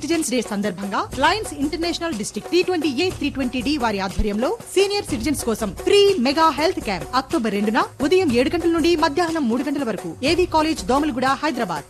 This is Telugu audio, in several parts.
సిటిజన్స్ డే సందర్భంగా lions international district T twenty A three twenty D వారి ఆధ్వర్యంలో సీనియర్ సిటిజన్స్ కోసం free mega health camp October రెండున ఉదయం ఏడు గంటల నుండి మధ్యాహ్నం మూడు గంటల వరకు AV college Domalguda Hyderabad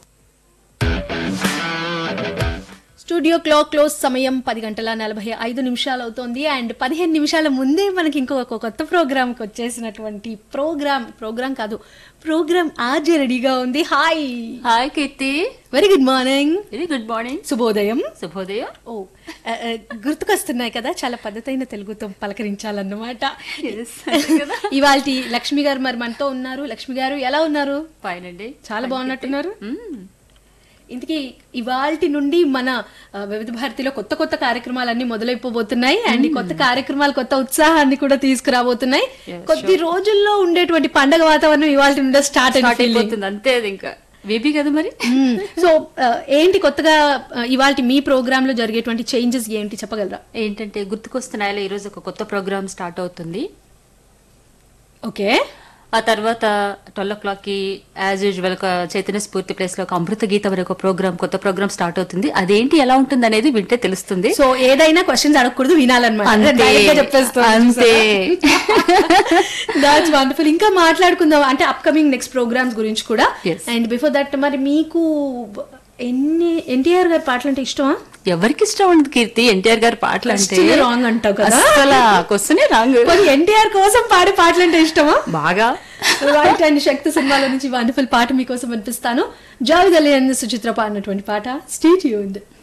studio clock close సమయం పది గంటల నలభై ఐదు నిమిషాలు అవుతోంది అండ్ పదిహేను నిమిషాల ముందే మనకి ఇంకొక కొత్త ప్రోగ్రామ్కి వచ్చేసినటువంటి ప్రోగ్రామ్ ప్రోగ్రామ్ కాదు ప్రోగ్రామ్ ఆర్జే రెడీగా ఉంది hi hi Keerthi very good morning very good morning శుభోదయం శుభోదయం ఓ ఆ, ఆ, గుర్తుకొస్తున్నాయి కదా చాలా పద్ధతైన తెలుగుతో పలకరించాలన్నమాట Yes, కదా. ఇవాళ లక్ష్మి గారు మరి మనతో ఉన్నారు లక్ష్మి గారు ఎలా ఉన్నారు ఫైన్ అండి చాలా బాగున్నట్టున్నారు మ్మ్. ఇంతకీ ఇవాల్టి నుండి మన ఆ, వివిధ భారతిలో కొత్త కొత్త కార్యక్రమాలన్నీ మొదలైపోబోతున్నాయి అండ్ ఈ కొత్త కార్యక్రమాలు కొత్త ఉత్సాహాన్ని కూడా తీసుకురాబోతున్నాయి Yeah, కొద్ది రోజుల్లో ఉండేటువంటి పండగ వాతావరణం ఇవాళ నుండి స్టార్ట్ స్టార్ట్ అయిపోతుంది అంతే అది ఇంకా బేబీ కదా మరి సో ఏంటి కొత్తగా ఇవాళ మీ ప్రోగ్రామ్ లో జరిగేటువంటి చేంజెస్ ఏంటి చెప్పగలరా ఏంటంటే గుర్తుకొస్తున్నాయిలో ఈరోజు ఒక కొత్త ప్రోగ్రామ్ స్టార్ట్ అవుతుంది ఓకే ఆ తర్వాత ట్వెల్వ్ ఓ క్లాక్ కి యాజ్ యూజువల్ ఒక చైతన్య స్ఫూర్తి ప్లేస్ లో ఒక అమృత గీతం అనే ఒక ప్రోగ్రామ్ కొత్త ప్రోగ్రామ్ స్టార్ట్ అవుతుంది అదేంటి ఎలా ఉంటుంది అనేది వింటే తెలుస్తుంది సో ఏదైనా క్వశ్చన్స్ అడగకూడదు వినాలన్నమాట అంతే. Direct గా చెప్పేస్తాను అంతే. దాట్స్ వండర్ఫుల్ ఇంకా మాట్లాడుకుందాం అంటే అప్కమింగ్ నెక్స్ట్ ప్రోగ్రామ్స్ గురించి కూడా Yes. అండ్ బిఫోర్ దట్ మరి మీకు ఎన్ని ఎన్టీఆర్ గారి పాటలు అంటే ఇష్టమా ఎవరికి ఇష్టం ఉండదు కీర్తి ఎన్టీఆర్ గారి పాటలు అంటే Question wrong అంటావు కదా? అసలు క్వశ్చనే రాంగ్ మరి ఎన్టీఆర్ కోసం పాడే పాటలు అంటే ఇష్టమా బాగా రైట్ అండ్ శక్తి సినిమాలో నుంచి వండర్ఫుల్ పాట మీకోసం అనిపిస్తాను జావిదల్లి అండ్ సుచిత్ర పాడినటువంటి పాట స్టేట్ యూన్డ్